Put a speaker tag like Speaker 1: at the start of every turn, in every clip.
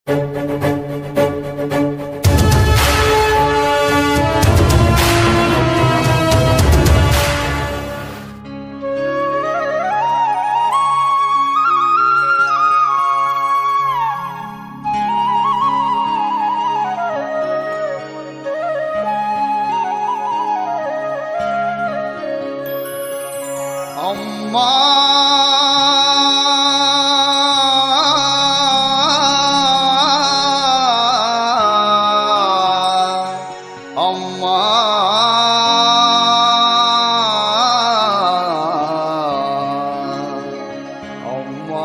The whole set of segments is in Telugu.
Speaker 1: అమ్మా అమ్మా అమ్మా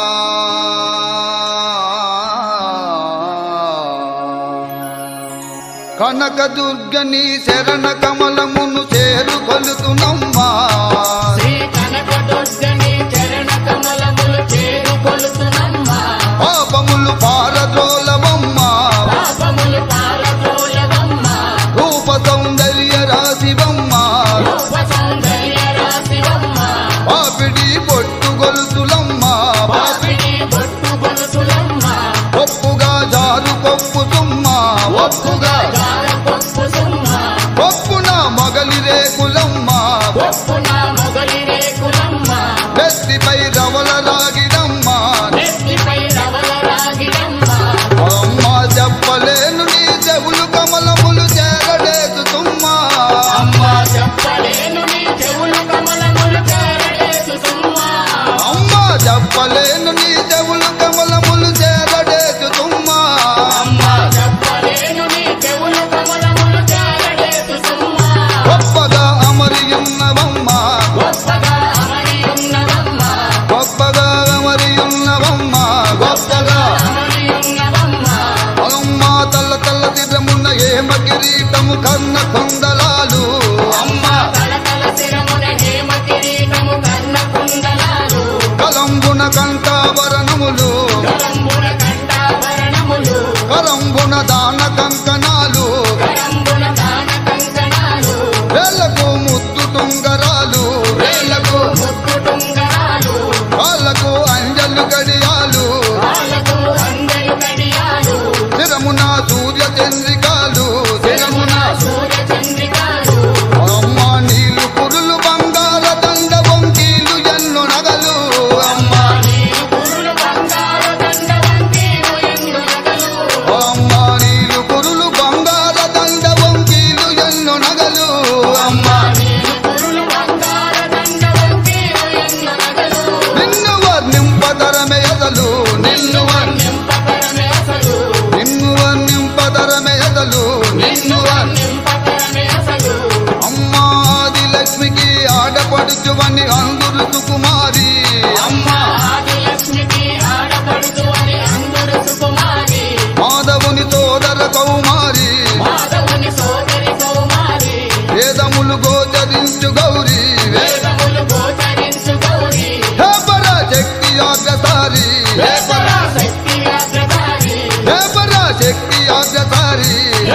Speaker 1: కనకదుర్గని శరణ కమలమును చేరు కొలుతునమ్మా
Speaker 2: శ్రీ కనకదుర్గని చరణ కమలములు చేరు కొలుతునమ్మా
Speaker 1: పాపములు పారద్రోలవమ్మా
Speaker 2: పాపములు పాలతోలవమ్మా
Speaker 1: రూప సౌందర్య రాశివమ్మా
Speaker 2: రూప సౌందర్య రాశివమ్మా
Speaker 1: పాపిడి పొట్టు గొలుసులమ్మా
Speaker 2: పాపిడి బొట్టు గొలుసులమ్మా
Speaker 1: ఒప్పుగా జారు కొప్పుతుమ్మా ఒప్పుగా
Speaker 2: గార పప్పు సుమ్మా
Speaker 1: ఒప్పున మొగలి రేకులమ్మా
Speaker 2: ఒప్పున మొగలి రేకులమ్మా
Speaker 1: నెత్తిపై రవల రాగిడమ్మా
Speaker 2: నెత్తిపై రవల రాగిడమ్మా
Speaker 1: అమ్మా చెప్పలేను నీ చెవులు కమలములు చేరడేతుతుమ్మా
Speaker 2: అమ్మా చెప్పలేను నీ చెవులు కమలములు చేరలేదు సుమ్మా
Speaker 1: అమ్మా చెప్పలేను నీ చెవులు కమలములు చేరడేతుతుమ్మా
Speaker 2: అమ్మా చెప్పలేను నీ చెవులు కమలములు చేరలేదు సుమ్మా
Speaker 1: గొప్పగా అమరియున్నవమ్మా
Speaker 2: గొప్పగా అమరి ఉన్నవమ్మా
Speaker 1: గొప్పగా అమరియున్నవమ్మా గొప్పగా
Speaker 2: అమరి ఉన్నవమ్మా
Speaker 1: అమ్మా తల్ల తల్ల దిరమున్న ఏమ కిరీటము కన్న కొండలాలు అమ్మా
Speaker 2: తలతల శిరమున హేమ కిరీటము కన్న కుండలాలు
Speaker 1: కలంబున కంఠాభరణములు
Speaker 2: కలంబున కంఠాభరణములు
Speaker 1: కలంబున దాన కంకణాలు
Speaker 2: కలంబున దాన కంకణాలు
Speaker 1: వేలకు ముద్దు తుంగరాలు వేలకు
Speaker 2: ముక్కు టుంగరాలు
Speaker 1: కాళ్ళకు అంజలు గడియాలు
Speaker 2: కాళ్ళకు అందరు కడియాలు
Speaker 1: శిరమున సూర్య చంద్రికాలు శిరమున
Speaker 2: సూర్య చంద్రికాలు
Speaker 1: అమ్మ నీళ్ళు పురులు బంగార దండ వంకీలు ఎన్ను నగలు అమ్మ
Speaker 2: నీరు పురులు బంగారు దండ వంకీలు ఎండు నగలు
Speaker 1: అమ్మ నీళ్ళు పురులు బంగార దండ వంకీలు ఎన్ను నగలు అమ్మ
Speaker 2: నీరు పురులు బంగారు దండ వంకీలు ఎండు నగలు
Speaker 1: నిన్ను వర్ణింపదరమే ఎదలు నిన్ను వర్ణి
Speaker 2: నింపకరమే అసలు
Speaker 1: నిన్ను వర్ణింపదరమే ఎదలు నిన్ను వర్ణి
Speaker 2: నింపకరమే అసలు
Speaker 1: అమ్మా ఆది లక్ష్మికి ఆడపడుచువని అందురు సుకుమారి
Speaker 2: అమ్మ ఆదిలక్ష్మికి ఆడపడుచు అని అందరు సుకుమారి
Speaker 1: మాధవుని సోదర కౌమారి
Speaker 2: మాధవుని సోదరి కౌమారి
Speaker 1: వేదములు గోచరించు గౌరీ
Speaker 2: వేదములు గోచరించు గౌరి
Speaker 1: హే పరాశక్తి అగ్రసారి హే పరా
Speaker 2: శక్తి అగ్రధారి
Speaker 1: హే పరాశక్తి అగ్రసారి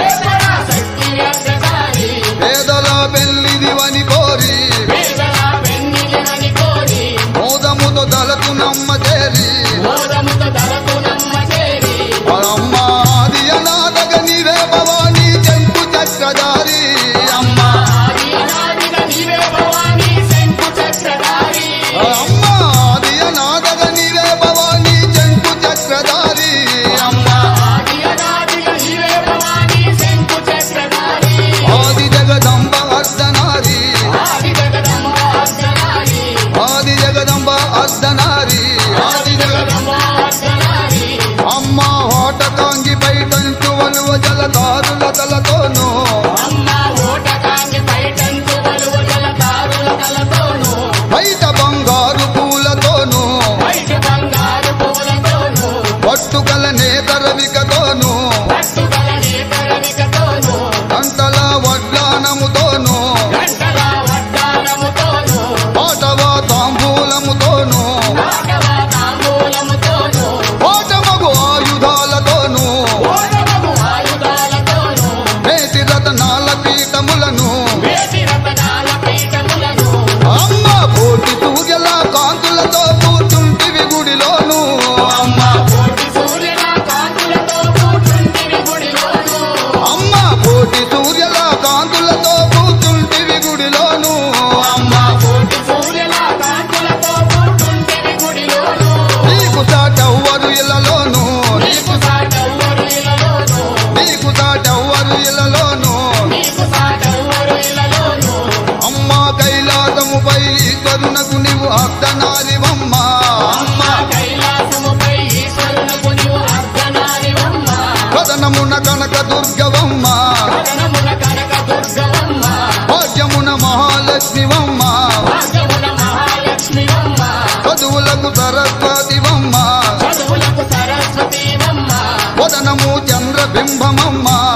Speaker 2: శక్తి అగ్రధారి
Speaker 1: వేదల పెళ్లిదివని కోరి
Speaker 2: వేదల వెన్నెలని కోరి
Speaker 1: మోదముతో దళకు నమ్మ చేరి
Speaker 2: మోదముతో దళకు నమ్మ చేరి
Speaker 1: అమ్మ ఆది అనాథగ నీవే భవానీ చెంపు చక్రధారి అమ్మ
Speaker 2: ఆది అనాదిగా నీవే భవానీ శంకు చక్రధారి
Speaker 1: అమ్మ ఆది అనాథగ నీవే భవానీ చెంపు చక్రధారి అమ్మ
Speaker 2: ఆది అనాదిగా నీవే భవానీ శంకు చక్రధారి
Speaker 1: ఆది జగదంబ అర్ధనారి
Speaker 2: ఆది జగదంబ అర్ధనారి
Speaker 1: ఆది జగదంబ అర్ధనారి ఆది జగ
Speaker 2: జగదంబ అర్ధనారి
Speaker 1: అమ్మ హోట కాంగి పైటంచు వలువ జలదారుల తలతోను
Speaker 2: అమ్మ ఓట కాంగి పైటంచు వలువ జలతారుల కలతోను
Speaker 1: బయట బంగారు పూలతోను
Speaker 2: బయట బంగారు పూలతోను
Speaker 1: పట్టుకల నేతరవికతోను
Speaker 2: పట్టుదల నేతరవికతోను
Speaker 1: కంటల వడ్లానముతోను
Speaker 2: గంటల వడ్డానముతోను
Speaker 1: పాటవా తాంబూలముతోను
Speaker 2: ఆటవ తాంబూలముతోను
Speaker 1: పాటమగు ఆయుధాలతోను
Speaker 2: ఓడమగు ఆయుధాలతోను
Speaker 1: నేతి రతనాల పీఠములను
Speaker 2: వేసి రతనాల పీఠములను
Speaker 1: అమ్మ కోటి సూర్యల కాంతులతో కూర్చుంటివి గుడిలోను అమ్మ
Speaker 2: కోటి సూర్యుల కాంతులతో
Speaker 1: కథనమున కనక దుర్గవమ్మ
Speaker 2: కథనమున కనక దుర్గవమ్మ
Speaker 1: భాగ్యమున మహాలక్ష్మివమ్మ
Speaker 2: భాగ్యమున మహాలక్ష్మివమ్మ
Speaker 1: చదువులకు సరస్వతివమ్మ
Speaker 2: చదువులకు సరస్వతివమ్మ
Speaker 1: వదనము చంద్రబింబమమ్మ